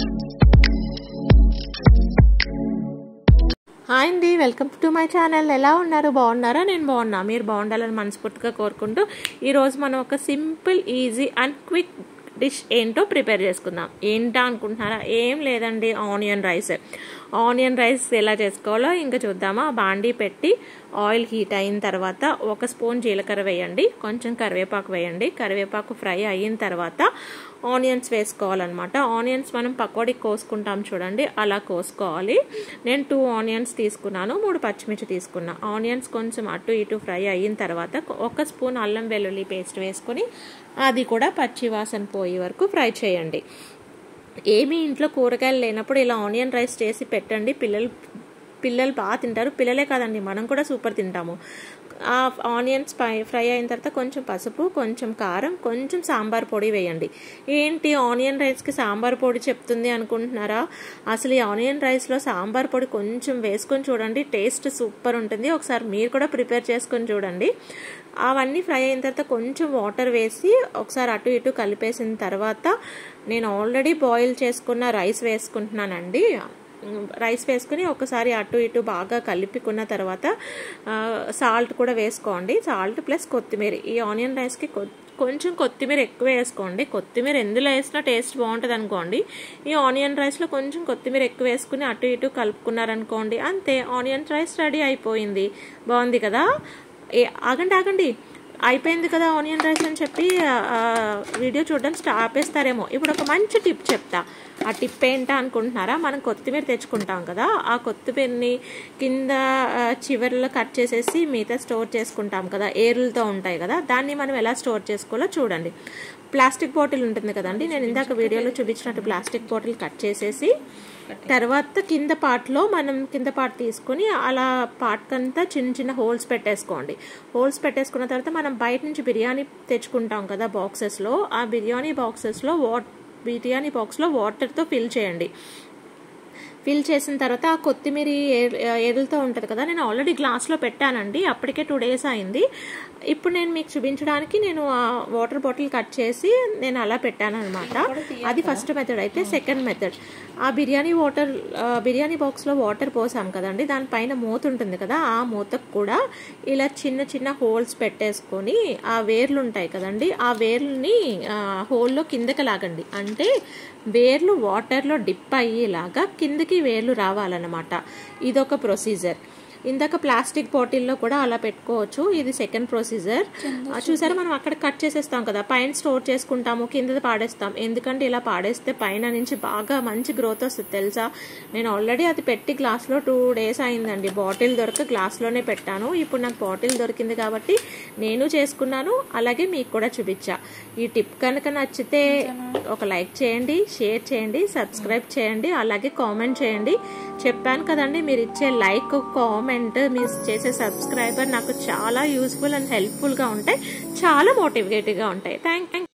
hi అండి welcome to my channel ఎలా ఉన్నారు బాగున్నారా నేను బాగున్నా మీరు బాగుండాలని మనస్ఫూర్తిగా కోరుకుంటూ ఈరోజు మనం ఒక simple easy and quick dish ఏంటో ప్రిపేర్ చేసుకుందాం ఏంటా అనుకుంటున్నారా ఏం లేదండి ఆనియన్ రైస్ ఆనియన్ రైస్ ఎలా చేసుకోవాలో ఇంకా చూద్దామా బాండీ పెట్టి ఆయిల్ హీట్ అయిన తర్వాత ఒక స్పూన్ జీలకర్ర వేయండి కొంచెం కరివేపాకు వేయండి కరివేపాకు ఫ్రై అయిన తర్వాత ఆనియన్స్ వేసుకోవాలన్నమాట ఆనియన్స్ మనం పకోడీ కోసుకుంటాం చూడండి అలా కోసుకోవాలి నేను టూ ఆనియన్స్ తీసుకున్నాను మూడు పచ్చిమిర్చి తీసుకున్నా ఆనియన్స్ కొంచెం అటు ఇటు ఫ్రై అయిన తర్వాత ఒక స్పూన్ అల్లం వెల్లుల్లి పేస్ట్ వేసుకొని అది కూడా పచ్చి వాసన పోయే వరకు ఫ్రై చేయండి ఏమీ ఇంట్లో కూరగాయలు లేనప్పుడు ఇలా ఆనియన్ రైస్ చేసి పెట్టండి పిల్లలు పిల్లలు బాగా తింటారు పిల్లలే కాదండి మనం కూడా సూపర్ తింటాము ఆ ఆనియన్స్ ఫ్రై ఫ్రై అయిన తర్వాత కొంచెం పసుపు కొంచెం కారం కొంచెం సాంబార్ పొడి వేయండి ఏంటి ఆనియన్ రైస్కి సాంబార్ పొడి చెప్తుంది అనుకుంటున్నారా అసలు ఈ ఆనియన్ రైస్లో సాంబార్ పొడి కొంచెం వేసుకొని చూడండి టేస్ట్ సూపర్ ఉంటుంది ఒకసారి మీరు కూడా ప్రిపేర్ చేసుకొని చూడండి అవన్నీ ఫ్రై అయిన తర్వాత కొంచెం వాటర్ వేసి ఒకసారి అటు ఇటు కలిపేసిన తర్వాత నేను ఆల్రెడీ బాయిల్ చేసుకున్న రైస్ వేసుకుంటున్నానండి రైస్ వేసుకుని ఒకసారి అటు ఇటు బాగా కలిపికున్న తర్వాత సాల్ట్ కూడా వేసుకోండి సాల్ట్ ప్లస్ కొత్తిమీర ఈ ఆనియన్ రైస్కి కొంచెం కొత్తిమీర ఎక్కువ వేసుకోండి కొత్తిమీర ఎందులో వేసినా టేస్ట్ బాగుంటుంది అనుకోండి ఈ ఆనియన్ రైస్లో కొంచెం కొత్తిమీర ఎక్కువ వేసుకుని అటు ఇటు కలుపుకున్నారనుకోండి అంతే ఆనియన్ రైస్ రెడీ అయిపోయింది బాగుంది కదా ఏ ఆగండి ఆగండి అయిపోయింది కదా ఆనియన్ రైస్ అని చెప్పి వీడియో చూడడం స్టా ఆపేస్తారేమో ఇప్పుడు ఒక మంచి టిప్ చెప్తా ఆ టిప్ ఏంటా అనుకుంటున్నారా మనం కొత్తిమీర తెచ్చుకుంటాం కదా ఆ కొత్తిమీరని కింద చివరిలో కట్ చేసేసి మిగతా స్టోర్ చేసుకుంటాం కదా ఏర్లతో ఉంటాయి కదా దాన్ని మనం ఎలా స్టోర్ చేసుకోవాలో చూడండి ప్లాస్టిక్ బాటిల్ ఉంటుంది కదండి నేను ఇందాక వీడియోలో చూపించినట్టు ప్లాస్టిక్ బాటిల్ కట్ చేసేసి తర్వాత కింద పార్ట్లో మనం కింద పార్ట్ తీసుకొని అలా పార్ట్కంతా చిన్న చిన్న హోల్స్ పెట్టేసుకోండి హోల్స్ పెట్టేసుకున్న తర్వాత మనం బయట నుంచి బిర్యానీ తెచ్చుకుంటాం కదా బాక్సెస్లో ఆ బిర్యానీ బాక్సెస్లో వాట్ బిర్యానీ బాక్స్లో వాటర్తో ఫిల్ చేయండి ఫిల్ చేసిన తర్వాత ఆ కొత్తిమీర ఏరులతో ఉంటుంది కదా నేను ఆల్రెడీ గ్లాస్లో పెట్టానండి అప్పటికే టూ డేస్ అయింది ఇప్పుడు నేను మీకు చూపించడానికి నేను ఆ వాటర్ బాటిల్ కట్ చేసి నేను అలా పెట్టాను అనమాట అది ఫస్ట్ మెథడ్ అయితే సెకండ్ మెథడ్ ఆ బిర్యానీ వాటర్ బిర్యానీ బాక్స్లో వాటర్ పోసాం కదండి దానిపైన మూత ఉంటుంది కదా ఆ మూతకు కూడా ఇలా చిన్న చిన్న హోల్స్ పెట్టేసుకొని ఆ వేర్లు ఉంటాయి కదండి ఆ వేర్లని హోల్లో కిందకి లాగండి అంటే వేర్లు వాటర్లో డిప్ అయ్యేలాగా కిందకి వేర్లు రావాలన్నమాట ఇదొక ప్రొసీజర్ ఇందాక ప్లాస్టిక్ బాటిల్లో కూడా అలా పెట్టుకోవచ్చు ఇది సెకండ్ ప్రొసీజర్ చూసారా మనం అక్కడ కట్ చేసేస్తాం కదా పైన స్టోర్ చేసుకుంటాము కింద పాడేస్తాం ఎందుకంటే ఇలా పాడేస్తే పైన నుంచి బాగా మంచి గ్రోత్ వస్తుంది తెలుసా నేను ఆల్రెడీ అది పెట్టి గ్లాస్లో టూ డేస్ అయిందండి బాటిల్ దొరక గ్లాస్లోనే పెట్టాను ఇప్పుడు నాకు బాటిల్ దొరికింది కాబట్టి నేను చేసుకున్నాను అలాగే మీకు కూడా చూపించా ఈ టిప్ కనుక నచ్చితే ఒక లైక్ చేయండి షేర్ చేయండి సబ్స్క్రైబ్ చేయండి అలాగే కామెంట్ చేయండి చెప్పాను కదండి మీరు ఇచ్చే లైక్ కామెంట్ మీరు చేసే సబ్స్క్రైబర్ నాకు చాలా యూస్ఫుల్ అండ్ హెల్ప్ఫుల్గా ఉంటాయి చాలా మోటివేటివ్గా ఉంటాయి థ్యాంక్